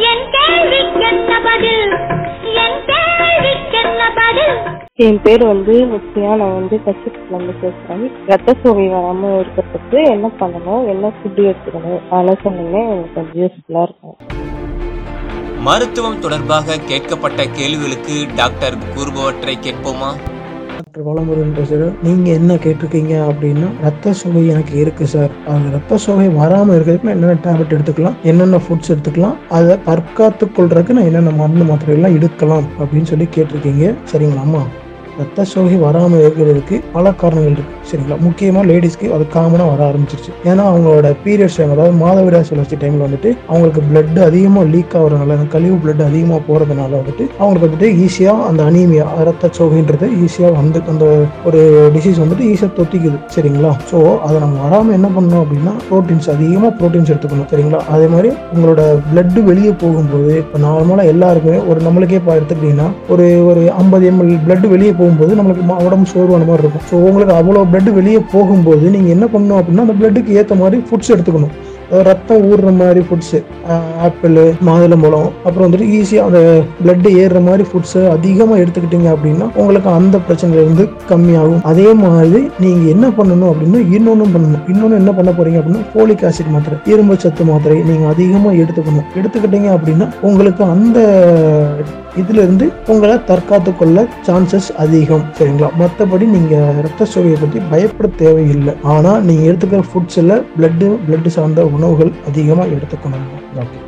என் கேள்விக்கென்ன பதில் என் கேள்விக்கென்ன பதில் என் பேர் வந்து முத்தியா நான் வந்து கச்சிப்பிலேருந்து பேசுகிறேன் ரத்த சோகை வராமல் இருக்கிறதுக்கு என்ன பண்ணணும் என்ன ஃபுட்டு எடுத்துக்கணும் அதெல்லாம் சொன்னீங்கன்னா எனக்கு கொஞ்சம் யூஸ்ஃபுல்லாக இருக்கும் மருத்துவம் தொடர்பாக கேட்கப்பட்ட கேள்விகளுக்கு டாக்டர் கூறுபவற்றை கேட்போமா டாக்டர் வளமுருகன் பேசுகிறேன் நீங்கள் என்ன கேட்டிருக்கீங்க அப்படின்னா ரத்த சோகை எனக்கு இருக்கு சார் அது ரத்த சோகை வராமல் இருக்கிறதுக்கு நான் என்னென்ன டேப்லெட் எடுத்துக்கலாம் என்னென்ன ஃபுட்ஸ் எடுத்துக்கலாம் அதை தற்காத்து கொள்றதுக்கு நான் என்னென்ன மருந்து மாத்திரைகள்லாம் எடுக்கலாம் அப்படின்னு சொல்லி கேட்டிருக்கீங்க சரிங்களாம்மா ரத்த சோகை வராமல் இருக்கிறதுக்கு பல காரணங்கள் இருக்கு சரிங்களா முக்கியமாக லேடிஸ்க்கு அது காமனாக வர ஆரம்பிச்சிருச்சு ஏன்னா அவங்களோட பீரியட்ஸ் டைம் அதாவது மாதவிடாய் சுழற்சி டைமில் வந்துட்டு அவங்களுக்கு blood அதிகமாக லீக் ஆகுறதுனால அந்த கழிவு blood அதிகமாக போகிறதுனால வந்துட்டு அவங்களுக்கு வந்துட்டு ஈஸியாக அந்த அனீமியா ரத்த சோகைன்றது ஈஸியாக வந்து அந்த ஒரு டிசீஸ் வந்துட்டு ஈஸியாக தொத்திக்குது சரிங்களா ஸோ அதை நம்ம வராமல் என்ன பண்ணணும் அப்படின்னா ப்ரோட்டீன்ஸ் அதிகமாக ப்ரோட்டீன்ஸ் எடுத்துக்கணும் சரிங்களா அதே மாதிரி உங்களோட blood வெளியே போகும்போது இப்போ நார்மலாக எல்லாருக்குமே ஒரு நம்மளுக்கே இப்போ எடுத்துக்கிட்டிங்கன்னா ஒரு ஒரு ஐம்பது எம்எல் blood வெளியே போகும்போது நம்மளுக்கு ம- உடம்பு சோர்வான மாதிரி இருக்கும் ஸோ உங்களுக்கு அவ்வளோ blood வெளியே போகும்போது நீங்கள் என்ன பண்ணணும் அப்படின்னா அந்த bloodக்கு ஏற்ற மாதிரி ஃபுட்ஸ் எடுத்துக்கணும் அதாவது ரத்தம் ஊறுற மாதிரி ஃபுட்ஸு ஆப்பிள் மாதுளம்பழம் அப்புறம் வந்துட்டு ஈஸியாக அந்த blood ஏறுற மாதிரி ஃபுட்ஸு அதிகமாக எடுத்துக்கிட்டீங்க அப்படின்னா உங்களுக்கு அந்த பிரச்சனையிலேருந்து கம்மியாகும் அதே மாதிரி நீங்கள் என்ன பண்ணணும் அப்படின்னா இன்னொன்றும் பண்ணணும் இன்னொன்று என்ன பண்ண போறீங்க அப்படின்னா ஃபோலிக் ஆசிட் மாத்திரை இரும்பு சத்து மாத்திரை நீங்கள் அதிகமாக எடுத்துக்கணும் எடுத்துக்கிட்டீங்க அப்படின்னா உங்களுக்கு அந்த இதுல இருந்து உங்களை தற்காத்து கொள்ள சான்சஸ் அதிகம் சரிங்களா மற்றபடி நீங்க ரத்த சோகையை பற்றி பயப்பட தேவையில்லை ஆனா நீங்க எடுத்துக்கிற ஃபுட்ஸ்ல பிளட்டு பிளட் சார்ந்த உணவுகள் அதிகமாக எடுத்துக்கணும் ஓகே